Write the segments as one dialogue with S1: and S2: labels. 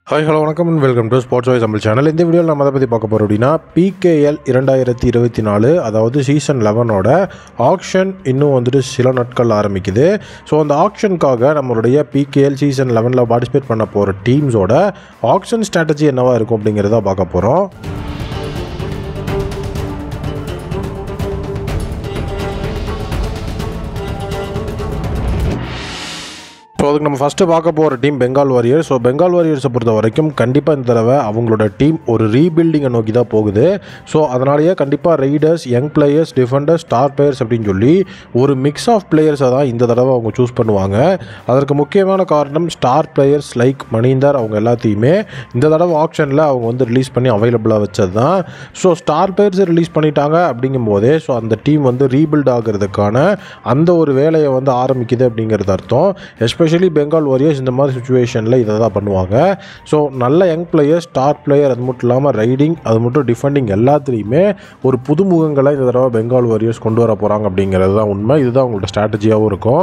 S1: hi hello வணக்கம் and welcome to sports voice Tamil channel இந்த வீடியோவில் நம்ம அதை பற்றி பார்க்க போகிறோம் அப்படின்னா பிகேஎல் இரண்டாயிரத்தி இருபத்தி நாலு அதாவது சீசன் லெவனோட ஆக்ஷன் இன்னும் வந்துட்டு சில நாட்கள் ஆரம்பிக்குது ஸோ அந்த ஆக்ஷனுக்காக நம்மளுடைய பிகேஎல் சீசன் லெவனில் பார்ட்டிசிபேட் பண்ண போகிற டீம்ஸோட ஆக்ஷன் ஸ்ட்ராட்டஜி என்னவா இருக்கும் அப்படிங்கிறத பார்க்க போகிறோம் ஸோ அதுக்கு நம்ம ஃபஸ்ட்டு பார்க்க போகிற team Bengal warriors so Bengal வாரியர்ஸை பொறுத்த வரைக்கும் கண்டிப்பாக இந்த தடவை அவங்களோட டீம் ஒரு ரீபில்டிங்கை நோக்கி தான் போகுது ஸோ அதனாலேயே கண்டிப்பாக raiders young players defenders star players அப்படின்னு சொல்லி ஒரு மிக்ஸ் ஆஃப் பிளேயர்ஸை தான் இந்த தடவை அவங்க சூஸ் பண்ணுவாங்க அதற்கு முக்கியமான காரணம் ஸ்டார் பிளேயர்ஸ் லைக் மணிந்தர் அவங்க எல்லாத்தையுமே இந்த தடவை ஆப்ஷனில் அவங்க வந்து ரிலீஸ் பண்ணி அவைலபிளாக வச்சது தான் ஸோ ஸ்டார் பிளேயர்ஸை ரிலீஸ் பண்ணிட்டாங்க அப்படிங்கும் போதே ஸோ அந்த டீம் வந்து ரீபில்ட் ஆகிறதுக்கான அந்த ஒரு வேலையை வந்து ஆரம்பிக்குது அப்படிங்கிறது அர்த்தம் எஸ்பெஷலி பெங்கால் வாரியர்ஸ் இந்த மாதிரி சுச்சுவேஷனில் இதை தான் பண்ணுவாங்க ஸோ நல்ல யங் பிளேயர்ஸ் ஸ்டார் பிளேயர் அது மட்டும் இல்லாமல் ரைடிங் அது மட்டும் டிஃபெண்டிங் எல்லாத்துலேயுமே ஒரு புதுமுகங்களை இந்த தடவை பெங்கால் வாரியர்ஸ் கொண்டு வர போகிறாங்க அப்படிங்கிறது தான் உண்மை இதுதான் அவங்களோட ஸ்ட்ராட்டஜியாகவும் இருக்கும்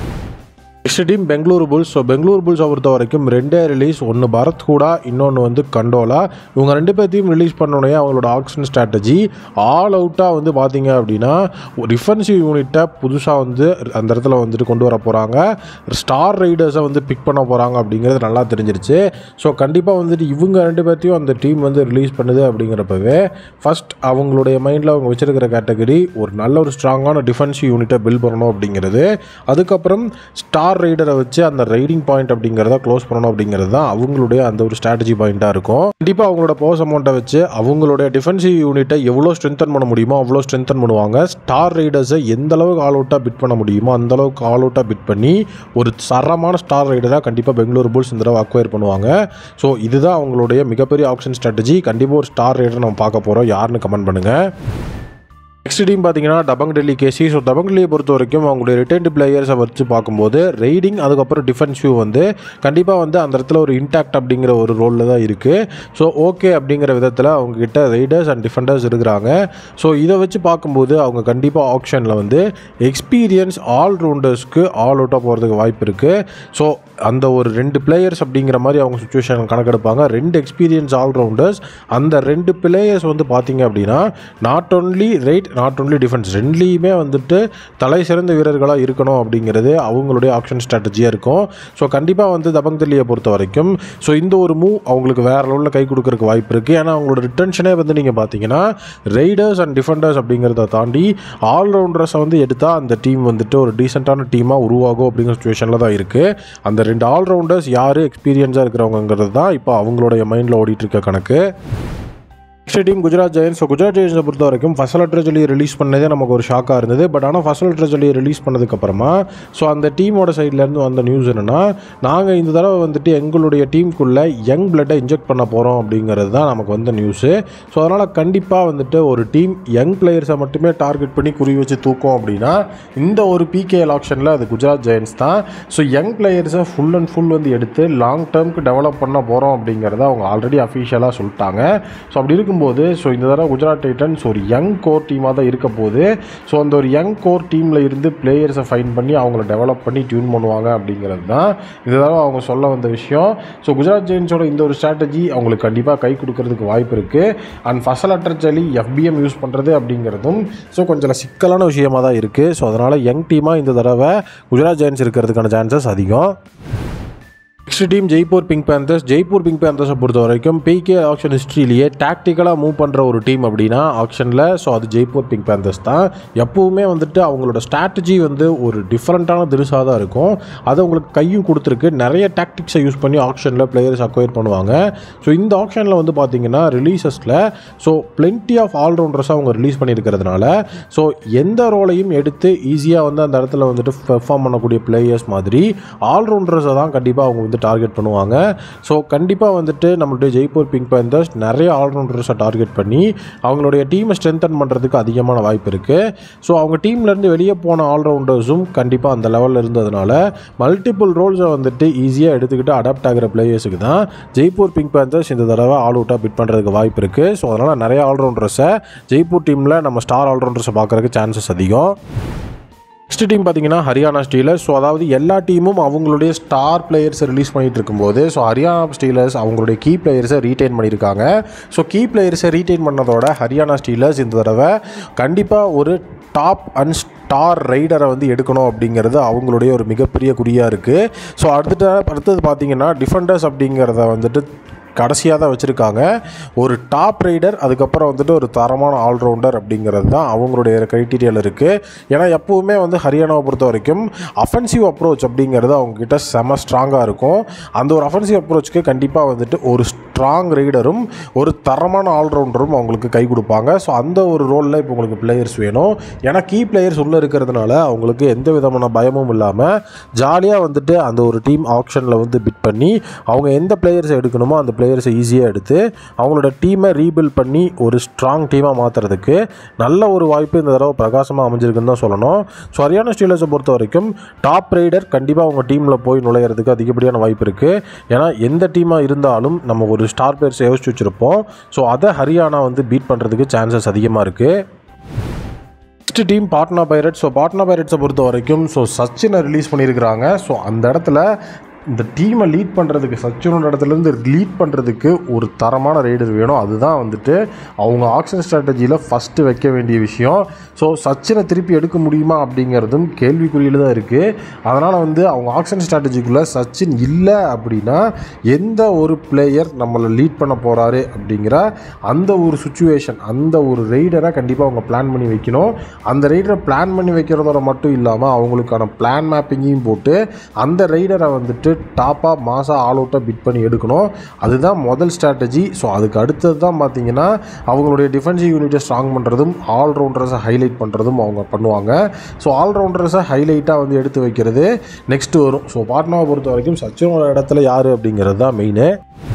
S1: next team Bengaluru bulls so Bengaluru புல்ஸை பொறுத்த வரைக்கும் ரெண்டே ரிலீஸ் ஒன்று பரத் கூடா இன்னொன்று வந்து கண்டோலா இவங்க ரெண்டு பேர்த்தையும் ரிலீஸ் பண்ணோடனே அவங்களோட ஆக்ஷன் ஸ்ட்ராட்டஜி ஆல் அவுட்டாக வந்து பார்த்தீங்க அப்படின்னா டிஃபென்சிவ் யூனிட்டை புதுசாக வந்து அந்த இடத்துல வந்துட்டு கொண்டு வர போகிறாங்க ஸ்டார் ரைடர்ஸை வந்து பிக் பண்ண போகிறாங்க அப்படிங்கிறது நல்லா தெரிஞ்சிருச்சு ஸோ கண்டிப்பாக வந்துட்டு இவங்க ரெண்டு பேர்த்தையும் அந்த டீம் வந்து ரிலீஸ் பண்ணுது அப்படிங்கிறப்பவே ஃபஸ்ட் அவங்களுடைய மைண்டில் அவங்க வச்சிருக்கிற கேட்டகரி ஒரு நல்ல ஒரு ஸ்ட்ராங்கான டிஃபென்சிவ் யூனிட்டை பில்ட் பண்ணணும் அப்படிங்கிறது அதுக்கப்புறம் ஸ்டார் ரைடரை வச்சு அந்த ரைடிங் பாயிண்ட் அப்படிங்கிறத க்ளோஸ் பண்ணணும் அப்படிங்கிறது தான் அவங்களுடைய அந்த ஒரு ஸ்ட்ராட்டஜி பாயிண்ட்டாக இருக்கும் கண்டிப்பாக அவங்களோட பவர்ஸ் அமௌண்ட்டை வச்சு அவங்களுடைய டிஃபென்சிவ் யூனிட்டை எவ்வளோ ஸ்ட்ரென்தன் பண்ண முடியுமோ அவ்வளோ ஸ்ட்ரென்தன் பண்ணுவாங்க ஸ்டார் ரைடர்ஸை எந்த அளவுக்கு ஆல் அவுட்டாக பிட் பண்ண முடியுமோ அந்த அளவுக்கு ஆல் அவுட்டாக பிட் பண்ணி ஒரு சரமான ஸ்டார் ரைடராக கண்டிப்பாக பெங்களூரு புல்ஸ் இந்த தடவை அக்வயர் பண்ணுவாங்க ஸோ இதுதான் அவங்களுடைய மிகப்பெரிய ஆப்ஷன் ஸ்ட்ராட்டஜி கண்டிப்பாக ஒரு ஸ்டார் ரைடர் நம்ம பார்க்க போகிறோம் யாருன்னு கமெண்ட் பண்ணுங்கள் நெக்ஸ்ட் டீம் பார்த்தீங்கன்னா டபங் டெல்லி கேசி ஸோ டபங் டெல்லியை பொறுத்த வரைக்கும் அவங்களுடைய ரிட்டைன்டு பிளேயர்ஸை வச்சு பார்க்கும்போது ரைடிங் அதுக்கப்புறம் டிஃபென்சிவ் வந்து கண்டிப்பாக வந்து அந்த இடத்துல ஒரு இன்டாக்ட் அப்படிங்கிற ஒரு ரோலில் தான் இருக்குது ஸோ ஓகே அப்படிங்கிற விதத்தில் அவங்கக்கிட்ட ரைடர்ஸ் அண்ட் டிஃபெண்டர்ஸ் இருக்கிறாங்க ஸோ இதை வச்சு பார்க்கும்போது அவங்க கண்டிப்பாக ஆப்ஷனில் வந்து எக்ஸ்பீரியன்ஸ் ஆல்ரவுண்டர்ஸ்க்கு ஆல் அவுட்டாக போகிறதுக்கு வாய்ப்பு இருக்குது ஸோ அந்த ஒரு ரெண்டு பிளேயர்ஸ் அப்படிங்கிற மாதிரி அவங்க சுச்சுவேஷன் கணக்கெடுப்பாங்க ரெண்டு எக்ஸ்பீரியன்ஸ் ஆல்ரவுண்டர்ஸ் அந்த ரெண்டு பிளேயர்ஸ் வந்து பார்த்தீங்க அப்படின்னா not only raid not only defence ரெண்டுலேயுமே வந்துட்டு தலை சிறந்த வீரர்களாக இருக்கணும் அப்படிங்கிறது அவங்களுடைய ஆப்ஷன் ஸ்ட்ராட்டஜியாக இருக்கும் ஸோ கண்டிப்பாக வந்து தபங் தில்லியை பொறுத்த வரைக்கும் ஸோ இந்த ஒரு மூவ் அவங்களுக்கு வேறு லெவலில் கை கொடுக்கறதுக்கு வாய்ப்பு இருக்குது ஏன்னா அவங்களோட ரிட்டன்ஷனே வந்து நீங்கள் பார்த்தீங்கன்னா ரைடர்ஸ் அண்ட் டிஃபெண்டர்ஸ் அப்படிங்கிறத தாண்டி ஆல்ரவுண்டர்ஸை வந்து எடுத்தால் அந்த டீம் வந்துட்டு ஒரு டீசெண்டான டீமாக உருவாகும் அப்படிங்கிற சுச்சுவேஷனில் தான் இருக்குது அந்த ரெண்டு ஆல்ரவுண்டர்ஸ் யார் எக்ஸ்பீரியன்ஸாக இருக்கிறவங்கிறது தான் இப்போ அவங்களுடைய மைண்டில் ஓடிட்டு இருக்க கணக்கு next team Gujarat giants so Gujarat ஜெயன்ஸை பொறுத்த வரைக்கும் ஃபசல் ட்ரெஜலி ரிலீஸ் பண்ணதே நமக்கு ஒரு ஷாக்காக இருந்தது பட் ஆனால் ஃபசல் ட்ரெஜலி ரிலீஸ் பண்ணதுக்கப்புறமா ஸோ அந்த டீமோட சைட்லேருந்து வந்த நியூஸ் என்னென்னா நாங்கள் இந்த தடவை வந்துட்டு எங்களுடைய டீமுக்குள்ளே யங் பிளட்டை இன்ஜெக்ட் பண்ண போகிறோம் அப்படிங்கிறது தான் நமக்கு வந்த நியூஸு ஸோ அதனால் கண்டிப்பாக வந்துட்டு ஒரு டீம் யங் பிளேயர்ஸை மட்டுமே டார்கெட் பண்ணி குறி வச்சு தூக்கும் அப்படின்னா இந்த ஒரு பிகேஎல் ஆப்ஷனில் அது குஜராத் ஜெயன்ஸ் தான் ஸோ யங் பிளேயர்ஸை ஃபுல் அண்ட் ஃபுல் வந்து எடுத்து லாங் டேர்முக்கு டெவலப் பண்ண போகிறோம் அப்படிங்கிறத அவங்க ஆல்ரெடி அஃபிஷியலாக சொல்லிட்டாங்க ஸோ அப்படி இருக்கும்போது ஸோ இந்த தடவை குஜராத் டைட்டன்ஸ் ஒரு யங் கோர் டீமாக தான் இருக்க போகுது ஸோ அந்த ஒரு யங் கோர் டீமில் இருந்து பிளேயர்ஸை ஃபைன் பண்ணி அவங்கள டெவலப் பண்ணி டியூன் பண்ணுவாங்க அப்படிங்கிறது தான் இந்த தடவை அவங்க சொல்ல வந்த விஷயம் ஸோ குஜராத் ஜெயின்ஸோட இந்த ஒரு ஸ்ட்ராட்டஜி அவங்களுக்கு கண்டிப்பாக கை கொடுக்கறதுக்கு வாய்ப்பு இருக்குது and Fazel Atrachali FBM use பண்ணுறது அப்படிங்கிறதும் ஸோ கொஞ்சம் சிக்கலான விஷயமாக தான் இருக்குது ஸோ அதனால் யங் டீமாக இந்த தடவை குஜராத் ஜெயின்ஸ் இருக்கிறதுக்கான சான்சஸ் அதிகம் next team Jaipur pink panthers Jaipur pink பேந்தர்ஸை பொறுத்த வரைக்கும் பிகே ஆக்ஷன் ஹிஸ்ட்ரியிலேயே டாக்டிக்கலாக மூவ் பண்ணுற ஒரு டீம் அப்படின்னா ஆக்ஷனில் ஸோ அது ஜெய்ப்பூர் பிங்க் பேந்தர்ஸ் தான் எப்போவுமே வந்துட்டு அவங்களோட ஸ்ட்ராட்டஜி வந்து ஒரு டிஃப்ரெண்ட்டான திருசாக தான் இருக்கும் அது உங்களுக்கு கையும் கொடுத்துருக்கு நிறைய டாக்டிக்ஸை யூஸ் பண்ணி ஆக்ஷனில் பிளேயர்ஸ் அக்வயர் பண்ணுவாங்க ஸோ இந்த ஆக்ஷனில் வந்து பார்த்தீங்கன்னா ரிலீசஸில் ஸோ பிளென்டி ஆஃப் ஆல்ரவுண்டர்ஸாக அவங்க ரிலீஸ் பண்ணியிருக்கிறதுனால ஸோ எந்த ரோலையும் எடுத்து ஈஸியாக வந்து அந்த இடத்துல வந்துட்டு பெர்ஃபார்ம் பண்ணக்கூடிய பிளேயர்ஸ் மாதிரி ஆல்ரவுண்டர்ஸை தான் கண்டிப்பாக அவங்க வந்து டார்கெட் பண்ணுவாங்க ஸோ கண்டிப்பாக வந்துட்டு நம்மளுடைய ஜெய்ப்பூர் பிங்க் பேந்தர்ஸ் நிறைய ஆல்ரவுண்டர்ஸை டார்கெட் பண்ணி அவங்களுடைய டீமை ஸ்ட்ரென்தன் பண்ணுறதுக்கு அதிகமான வாய்ப்பு இருக்குது ஸோ அவங்க டீம்லேருந்து வெளியே போன ஆல்ரவுண்டர்ஸும் கண்டிப்பாக அந்த லெவலில் இருந்ததுனால மல்டிபிள் ரோல்ஸை வந்துட்டு ஈஸியாக எடுத்துக்கிட்டு அடாப்ட் ஆகிற பிளேயர்ஸுக்கு தான் ஜெய்ப்பூர் பிங்க் பேந்தர்ஸ் இந்த தடவை ஆல் அவுட்டாக பிட் பண்ணுறதுக்கு வாய்ப்பு இருக்குது ஸோ அதனால் நிறைய ஆல்ரவுண்டர்ஸை ஜெய்ப்பூர் டீமில் நம்ம ஸ்டார் ஆல்ரவுண்டர்ஸை பார்க்குறதுக்கு சான்சஸ் அதிகம் நெக்ஸ்ட் டீம் பார்த்தீங்கன்னா ஹரியானா ஸ்டீலர்ஸ் ஸோ அதாவது எல்லா டீமும் அவங்களுடைய ஸ்டார் பிளேயர்ஸை ரிலீஸ் பண்ணிட்டு இருக்கும்போது ஸோ ஹரியானா ஸ்டீலர்ஸ் அவங்களுடைய கீ பிளேயர்ஸை ரீட்டைன் பண்ணியிருக்காங்க ஸோ கீ பிளேயர்ஸை ரீட்டைன் பண்ணதோட ஹரியானா ஸ்டீலர்ஸ் இந்த தடவை கண்டிப்பாக ஒரு டாப் அண்ட் ஸ்டார் ரைடரை வந்து எடுக்கணும் அப்படிங்கிறது அவங்களுடைய ஒரு மிகப்பெரிய குறியாக இருக்குது ஸோ அடுத்த அடுத்தது பார்த்தீங்கன்னா டிஃபெண்டர்ஸ் அப்படிங்கிறத வந்துட்டு கடைசியாக தான் வச்சுருக்காங்க ஒரு டாப் ரைடர் அதுக்கப்புறம் வந்துட்டு ஒரு தரமான ஆல்ரவுண்டர் அப்படிங்கிறது தான் அவங்களுடைய க்ரைட்டீரியாவில் இருக்குது ஏன்னா எப்போவுமே வந்து ஹரியானாவை பொறுத்த வரைக்கும் அஃபென்சிவ் அப்ரோச் அப்படிங்கிறது அவங்கக்கிட்ட செம ஸ்ட்ராங்காக இருக்கும் அந்த ஒரு அஃபென்சிவ் அப்ரோச்சுக்கு கண்டிப்பாக வந்துட்டு ஒரு ஸ்ட்ராங் ரைடரும் ஒரு தரமான ஆல்ரவுண்டரும் அவங்களுக்கு கை கொடுப்பாங்க ஸோ அந்த ஒரு ரோலில் இப்போ உங்களுக்கு பிளேயர்ஸ் வேணும் ஏன்னா கீ பிளேயர்ஸ் உள்ளே இருக்கிறதுனால அவங்களுக்கு எந்த விதமான பயமும் இல்லாமல் ஜாலியாக வந்துட்டு அந்த ஒரு டீம் ஆப்ஷனில் வந்து பிட் பண்ணி அவங்க எந்த பிளேயர்ஸை எடுக்கணுமோ அந்த பிளேயர்ஸை ஈஸியாக எடுத்து அவங்களோட டீமை ரீபில்ட் பண்ணி ஒரு ஸ்ட்ராங் டீமாக மாற்றுறதுக்கு நல்ல ஒரு வாய்ப்பு இந்த தடவை பிரகாசமாக அமைஞ்சிருக்குன்னு தான் சொல்லணும் ஸோ ஹரியானா ஸ்டீலர்ஸை பொறுத்த வரைக்கும் டாப் ரைடர் கண்டிப்பாக அவங்க டீமில் போய் நுழையிறதுக்கு அதிகப்படியான வாய்ப்பு இருக்குது ஏன்னா எந்த டீமாக இருந்தாலும் நம்ம ஒரு ஸ்டார் பிளேயர்ஸை யோசிச்சு வச்சுருப்போம் ஸோ அதை ஹரியானா வந்து பீட் பண்ணுறதுக்கு சான்சஸ் அதிகமாக இருக்குது next team Patna pirates so Patna பைரட்ஸை பொறுத்த வரைக்கும் ஸோ சச்சினை ரிலீஸ் பண்ணியிருக்கிறாங்க ஸோ அந்த இடத்துல இந்த டீமை லீட் பண்ணுறதுக்கு சச்சினோட இடத்துலேருந்து லீட் பண்ணுறதுக்கு ஒரு தரமான ரைடர் வேணும் அதுதான் வந்துட்டு அவங்க ஆக்ஷன் ஸ்ட்ராட்டஜியில் ஃபஸ்ட்டு வைக்க வேண்டிய விஷயம் ஸோ சச்சினை திருப்பி எடுக்க முடியுமா அப்படிங்கிறதும் கேள்விக்குறியில் தான் இருக்குது அதனால் வந்து அவங்க ஆக்ஷன் ஸ்ட்ராட்டஜிக்குள்ளே சச்சின் இல்லை அப்படின்னா எந்த ஒரு பிளேயர் நம்மளை லீட் பண்ண போகிறாரு அப்படிங்கிற அந்த ஒரு சுச்சுவேஷன் அந்த ஒரு ரைடரை கண்டிப்பாக அவங்க பிளான் பண்ணி வைக்கணும் அந்த ரைடரை பிளான் பண்ணி வைக்கிறதோட மட்டும் இல்லாமல் அவங்களுக்கான பிளான் மேப்பிங்கையும் போட்டு அந்த ரைடரை வந்துட்டு டாப்பாக மாதம் ஆல் அவுட்டாக பிட் பண்ணி எடுக்கணும் அதுதான் முதல் ஸ்ட்ராட்டஜி ஸோ அதுக்கு அடுத்தது தான் பார்த்தீங்கன்னா அவங்களுடைய டிஃபென்சிவ் யூனிட்டை ஸ்ட்ராங் பண்ணுறதும் ஆல்ரவுண்டர்ஸை ஹைலைட் பண்ணுறதும் அவங்க பண்ணுவாங்க ஸோ ஆல்ரவுண்டர்ஸை ஹைலைட்டாக வந்து எடுத்து வைக்கிறது நெக்ஸ்ட்டு வரும் ஸோ பாட்னாவை பொறுத்த வரைக்கும் சச்சினோட இடத்துல யார் அப்படிங்கிறது தான் மெயினு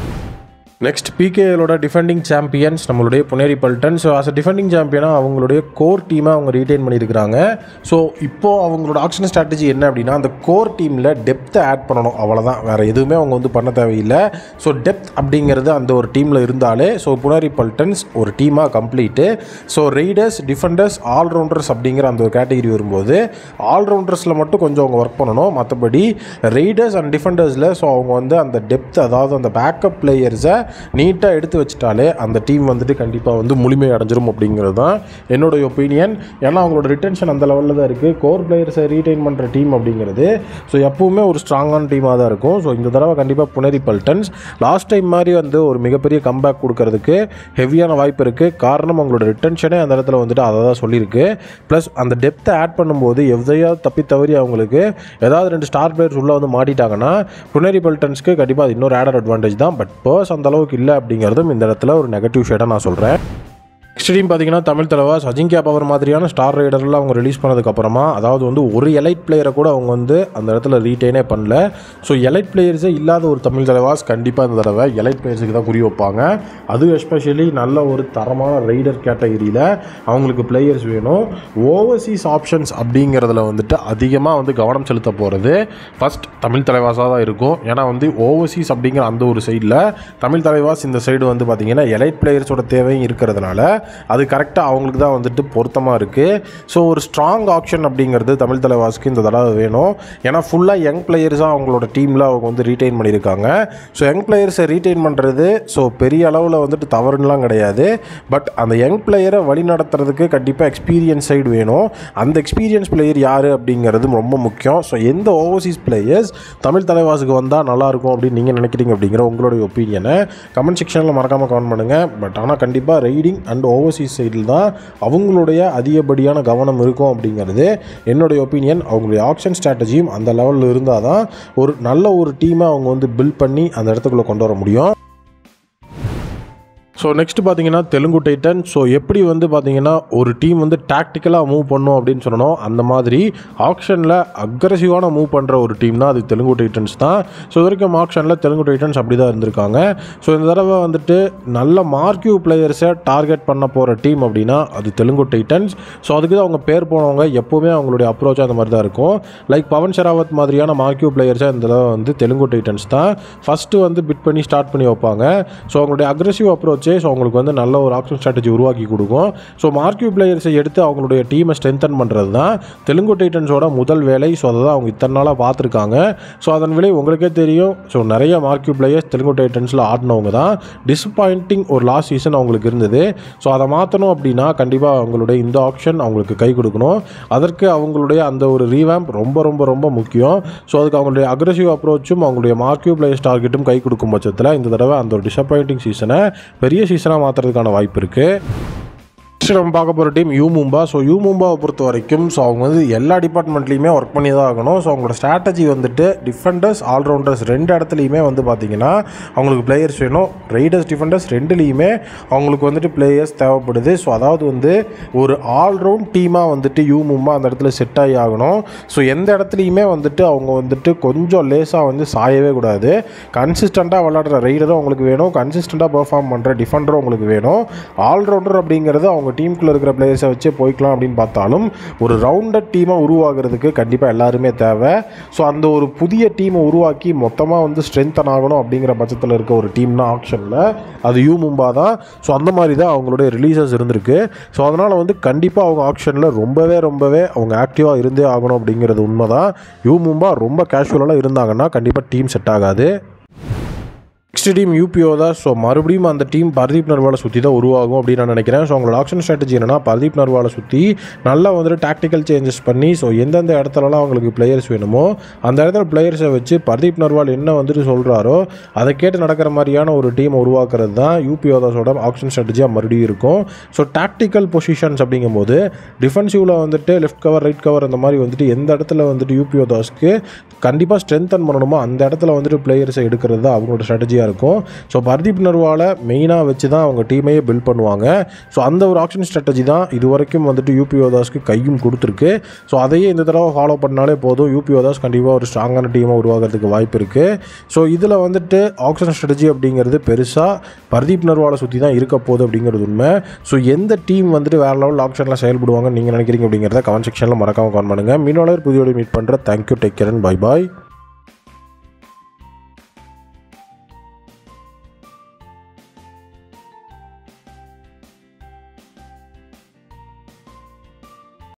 S1: நெக்ஸ்ட் பிகேஎலோட டிஃபெண்டிங் சாம்பியன்ஸ் நம்மளுடைய Puneri Paltan so as a defending சாம்பியனாக அவங்களுடைய கோர் டீமை அவங்க ரீட்டைன் பண்ணியிருக்கிறாங்க ஸோ இப்போது அவங்களோட ஆக்ஷன் ஸ்ட்ராட்டஜி என்ன அப்படின்னா அந்த கோர் டீமில் டெப்த்தை ஆட் பண்ணணும் அவ்வளோதான் வேறு எதுவுமே அவங்க வந்து பண்ண தேவையில்லை ஸோ டெப்த் அப்படிங்கிறது அந்த ஒரு டீமில் இருந்தாலே ஸோ புனேரி பல்டன்ஸ் ஒரு டீமாக complete so raiders defenders allrounders அப்படிங்கிற அந்த ஒரு கேட்டகரி வரும்போது ஆல்ரவுண்டர்ஸில் மட்டும் கொஞ்சம் அவங்க ஒர்க் பண்ணணும் மற்றபடி ரைடர்ஸ் அண்ட் டிஃபெண்டர்ஸில் ஸோ அவங்க வந்து அந்த டெப்த் அதாவது அந்த பேக்கப் பிளேயர்ஸை நீட்டாக எடுத்து வச்சுட்டாலே அந்த டீம் வந்துட்டு கண்டிப்பாக வந்து முழுமை அடைஞ்சிரும் அப்படிங்கிறது தான் என்னோடய ஒப்பீனியன் ஏன்னா அவங்களோட ரிட்டன்ஷன் அந்த லெவலில் தான் இருக்குது கோர் பிளேயர்ஸை ரீட்டைன் பண்ணுற டீம் அப்படிங்கிறது ஸோ எப்பவுமே ஒரு ஸ்ட்ராங்கான டீமாக தான் இருக்கும் ஸோ இந்த தடவை கண்டிப்பாக புனேரி பல்டன்ஸ் லாஸ்ட் டைம் மாதிரி வந்து ஒரு மிகப்பெரிய கம்பேக் கொடுக்கறதுக்கு ஹெவியான வாய்ப்பு இருக்குது காரணம் அவங்களோட ரிட்டன்ஷனே அந்த இடத்துல வந்துட்டு அதை தான் சொல்லியிருக்கு ப்ளஸ் அந்த டெப்த்தை ஆட் பண்ணும்போது எதையாவது தப்பி தவறி அவங்களுக்கு ஏதாவது ரெண்டு ஸ்டார் பிளேயர்ஸ் உள்ளே வந்து மாட்டிட்டாங்கன்னா புனேரி பல்டன்ஸ்க்கு கண்டிப்பாக அது இன்னொரு ஆடர் அட்வான்டேஜ் தான் பட் பர்ஸ் அந்த அளவுக்கு இல்லை அப்படிங்கிறதும் இந்த இடத்துல ஒரு நெகட்டிவ் ஷேடாக நான் சொல்கிறேன் நெக்ஸ்ட் டீம் பார்த்தீங்கன்னா தமிழ் தலைவாஸ் அஜிங்கியா பவர் மாதிரியான ஸ்டார் ரைடர்லாம் அவங்க ரிலீஸ் பண்ணதுக்கப்புறமா அதாவது வந்து ஒரு எலைட் பிளேயரை கூட அவங்க வந்து அந்த இடத்துல ரீட்டைனே பண்ணல ஸோ எலைட் பிளேயர்ஸே இல்லாத ஒரு தமிழ் தலைவாஸ் கண்டிப்பாக இந்த தடவை எலைட் பிளேயர்ஸுக்கு தான் குறி வைப்பாங்க அது எஸ்பெஷலி நல்ல ஒரு தரமான ரைடர் கேட்டகரியில் அவங்களுக்கு பிளேயர்ஸ் வேணும் ஓவர்சீஸ் ஆப்ஷன்ஸ் அப்படிங்கிறதுல வந்துட்டு அதிகமாக வந்து கவனம் செலுத்த போகிறது ஃபஸ்ட் தமிழ் தலைவாஸாக தான் இருக்கும் ஏன்னா வந்து ஓவர்சீஸ் அப்படிங்கிற அந்த ஒரு சைடில் தமிழ் தலைவாஸ் இந்த சைடு வந்து பார்த்திங்கன்னா எலைட் பிளேயர்ஸோட தேவையும் இருக்கிறதுனால அது கரெக்டாக அவங்களுக்கு தான் வந்துட்டு பொருத்தமாக இருக்குது ஸோ ஒரு ஸ்ட்ராங் ஆப்ஷன் அப்படிங்கிறது தமிழ் தலைவாஸ்க்கு இந்த தடவை வேணும் ஏன்னா ஃபுல்லாக யங் பிளேயர்ஸாக அவங்களோட டீமில் அவங்க வந்து ரீட்டைன் பண்ணியிருக்காங்க ஸோ யங் பிளேயர்ஸை ரீட்டைன் பண்ணுறது ஸோ பெரிய அளவில் வந்துட்டு தவறுலாம் கிடையாது பட் அந்த யங் பிளேயரை வழி நடத்துறதுக்கு கண்டிப்பாக எக்ஸ்பீரியன்ஸ் சைடு வேணும் அந்த எக்ஸ்பீரியன்ஸ் பிளேயர் யார் அப்படிங்கிறது ரொம்ப முக்கியம் ஸோ எந்த ஓவர்சீஸ் பிளேயர்ஸ் தமிழ் தலைவாசுக்கு வந்தால் நல்லாயிருக்கும் அப்படின்னு நீங்கள் நினைக்கிறீங்க அப்படிங்கிற உங்களுடைய ஒப்பீனியனை கமெண்ட் செக்ஷனில் மறக்காமல் கமெண்ட் பண்ணுங்கள் பட் ஆனால் கண்டிப்பாக ரைடிங் அண்ட் ஓவர்சீஸ் சைடில் தான் அவங்களுடைய அதிகப்படியான கவனம் இருக்கும் அப்படிங்கிறது என்னுடைய ஒப்பீனியன் அவங்களுடைய ஆக்ஷன் ஸ்ட்ராட்டஜியும் அந்த லெவலில் இருந்தால் தான் ஒரு நல்ல ஒரு டீமை அவங்க வந்து பில்ட் பண்ணி அந்த இடத்துக்குள்ளே கொண்டு வர முடியும் ஸோ நெக்ஸ்ட் பார்த்தீங்கன்னா தெலுங்கு டைட்டன் ஸோ எப்படி வந்து பார்த்தீங்கன்னா ஒரு டீம் வந்து டாக்டிக்கலாக மூவ் பண்ணும் அப்படின்னு சொன்னோம் அந்த மாதிரி ஆக்ஷனில் அக்ரஸிவான மூவ் பண்ணுற ஒரு டீம் தான் அது தெலுங்கு டைட்டன்ஸ் தான் ஸோ இது வரைக்கும் ஆக்ஷனில் தெலுங்கு டைட்டன்ஸ் அப்படி தான் இருந்திருக்காங்க ஸோ இந்த தடவை வந்துட்டு நல்ல மார்க்யூ பிளேயர்ஸை டார்கெட் பண்ண போகிற டீம் அப்படின்னா அது தெலுங்கு டைட்டன்ஸ் ஸோ அதுக்கு தான் அவங்க பேர் போனவங்க எப்போவுமே அவங்களுடைய அப்ரோச் அந்த மாதிரி தான் இருக்கும் லைக் பவன் ஷெராவத் மாதிரியான மார்க்யூ பிளேயர்ஸாக இந்த தடவை வந்து தெலுங்கு டைட்டன்ஸ் தான் ஃபஸ்ட்டு வந்து பிட் பண்ணி ஸ்டார்ட் பண்ணி வைப்பாங்க ஸோ அவங்களுடைய அக்ரஸிவ் அப்ரோச் வச்சே ஸோ அவங்களுக்கு வந்து நல்ல ஒரு ஆப்ஷன் ஸ்ட்ராட்டஜி உருவாக்கி கொடுக்கும் ஸோ மார்க்யூ பிளேயர்ஸை எடுத்து அவங்களுடைய டீமை ஸ்ட்ரென்தன் பண்ணுறது தான் தெலுங்கு டைட்டன்ஸோட முதல் வேலை ஸோ அதை தான் அவங்க இத்தனை நாளாக பார்த்துருக்காங்க ஸோ அதன் விலை உங்களுக்கே தெரியும் ஸோ நிறைய மார்க்யூ பிளேயர்ஸ் தெலுங்கு டைட்டன்ஸில் ஆடினவங்க தான் டிசப்பாயிண்டிங் ஒரு லாஸ்ட் சீசன் அவங்களுக்கு இருந்தது ஸோ அதை மாற்றணும் அப்படின்னா கண்டிப்பாக அவங்களுடைய இந்த ஆப்ஷன் அவங்களுக்கு கை கொடுக்கணும் அதற்கு அவங்களுடைய அந்த ஒரு ரீவேம்ப் ரொம்ப ரொம்ப ரொம்ப முக்கியம் ஸோ அதுக்கு அவங்களுடைய அக்ரெசிவ் அப்ரோச்சும் அவங்களுடைய மார்க்யூ பிளேயர்ஸ் டார்கெட்டும் கை கொடுக்கும் பட்சத்தில் இந்த தடவை அந்த ஒரு டிசப்பாயிண்டிங் சீசனை பெரிய சீசனாக மாற்றுறதுக்கான வாய்ப்பு இருக்குது நெக்ஸ்ட் நம்ம பார்க்க போகிற team U Mumba so U மும்பாவை பொறுத்த வரைக்கும் ஸோ அவங்க வந்து எல்லா டிபார்ட்மெண்ட்லேயுமே ஒர்க் பண்ணி தான் ஆகணும் ஸோ அவங்களோட ஸ்ட்ராட்டஜி வந்துட்டு டிஃபெண்டர்ஸ் ஆல்ரவுண்டர்ஸ் ரெண்டு இடத்துலையுமே வந்து பார்த்தீங்கன்னா அவங்களுக்கு பிளேயர்ஸ் வேணும் ரைடர்ஸ் டிஃபெண்டர்ஸ் ரெண்டுலேயுமே அவங்களுக்கு வந்துட்டு பிளேயர்ஸ் தேவைப்படுது ஸோ அதாவது வந்து ஒரு ஆல்ரவுண்ட் டீமாக வந்துட்டு யூ மும்பா அந்த இடத்துல செட் ஆகி ஆகணும் ஸோ எந்த இடத்துலையுமே வந்துட்டு அவங்க வந்துட்டு கொஞ்சம் லேஸாக வந்து சாயவே கூடாது கன்சிஸ்டண்ட்டாக விளாடுற ரைடரும் அவங்களுக்கு வேணும் கன்சிஸ்டண்ட்டாக பெர்ஃபார்ம் பண்ணுற டிஃபெண்டரும் அவங்களுக்கு வேணும் ஆல்ரவுண்டர் அப்படிங்கிறது அவங்க டீமுக்குள்ளே இருக்கிற பிளேயர்ஸை வச்சு போய்க்கலாம் அப்படின்னு பார்த்தாலும் ஒரு ரவுண்டட் டீமாக உருவாகிறதுக்கு கண்டிப்பாக எல்லாருமே தேவை ஸோ அந்த ஒரு புதிய டீமை உருவாக்கி மொத்தமாக வந்து ஸ்ட்ரென்தன் ஆகணும் அப்படிங்கிற பட்சத்தில் இருக்க ஒரு டீம்னா ஆப்ஷனில் அது யூ மும்பா தான் ஸோ அந்த மாதிரி தான் அவங்களுடைய ரிலீசஸ் இருந்திருக்கு ஸோ அதனால் வந்து கண்டிப்பாக அவங்க ஆப்ஷனில் ரொம்பவே ரொம்பவே அவங்க ஆக்டிவாக இருந்தே ஆகணும் அப்படிங்கிறது உண்மை தான் யூ மும்பா ரொம்ப கேஷுவலாக இருந்தாங்கன்னா கண்டிப்பாக டீம் செட் ஆகாது நெக்ஸ்ட் டீம் யூபிஓ தான் ஸோ மறுபடியும் அந்த டீம் பர்தீப் நர்வாலை சுற்றி தான் உருவாகும் அப்படின்னு நான் நினைக்கிறேன் ஸோ அவங்களோட ஆக்ஷன் ஸ்ட்ராட்டஜி என்னன்னா பர்தீப் நர்வாலை சுற்றி நல்லா வந்துட்டு டாக்டிக்கல் சேஞ்சஸ் பண்ணி ஸோ எந்தெந்த இடத்துலலாம் அவங்களுக்கு பிளேயர்ஸ் வேணுமோ அந்த இடத்துல பிளேயர்ஸை வச்சு பர்தீப் நர்வால் என்ன வந்துட்டு சொல்கிறாரோ அதை கேட்டு நடக்கிற மாதிரியான ஒரு டீமை உருவாக்குறது தான் யூபிஓ தாஸோட ஆக்ஷன் ஸ்ட்ராட்டஜியாக மறுபடியும் இருக்கும் ஸோ டாக்டிக்கல் பொசிஷன்ஸ் அப்படிங்கும்போது டிஃபென்சிவில் வந்துட்டு லெஃப்ட் கவர் ரைட் கவர் அந்த மாதிரி வந்துட்டு எந்த இடத்துல வந்துட்டு யூபிஓ தாஸ்க்கு கண்டிப்பாக ஸ்ட்ரென்தன் பண்ணணுமோ அந்த இடத்துல வந்துட்டு பிளேயர்ஸை எடுக்கிறது தான் அவங்களோட ஸ்ட்ராட்டஜியாக இருக்கும் ஸோ பர்தீப் நர்வாலை மெயினாக வச்சு தான் அவங்க டீமையே பில்ட் பண்ணுவாங்க ஸோ அந்த ஒரு ஆக்ஷன் ஸ்ட்ராட்டஜி தான் இது வரைக்கும் வந்துட்டு யூபி தாஸ்க்கு கையும் கொடுத்துருக்கு ஸோ அதையே இந்த தடவை ஃபாலோ பண்ணாலே போதும் யூபி தாஸ் கண்டிப்பாக ஒரு ஸ்ட்ராங்கான டீமாக உருவாகிறதுக்கு வாய்ப்பு இருக்குது ஸோ இதில் வந்துட்டு ஆக்ஷன் ஸ்ட்ராட்டஜி அப்படிங்கிறது பெருசாக பர்தீப் நர்வாலை சுற்றி தான் இருக்க போகுது அப்படிங்கிறது உண்மை ஸோ எந்த டீம் வந்துட்டு வேறு லெவல் ஆப்ஷனில் செயல்படுவாங்கன்னு நீங்கள் நினைக்கிறீங்க அப்படிங்கிறத கமெண்ட் செக்ஷனில் மறக்காமல் கமெண்ட் பண்ணுங்கள் மீனோட புதியோட மீட் பண்ணுற thank you take care and bye bye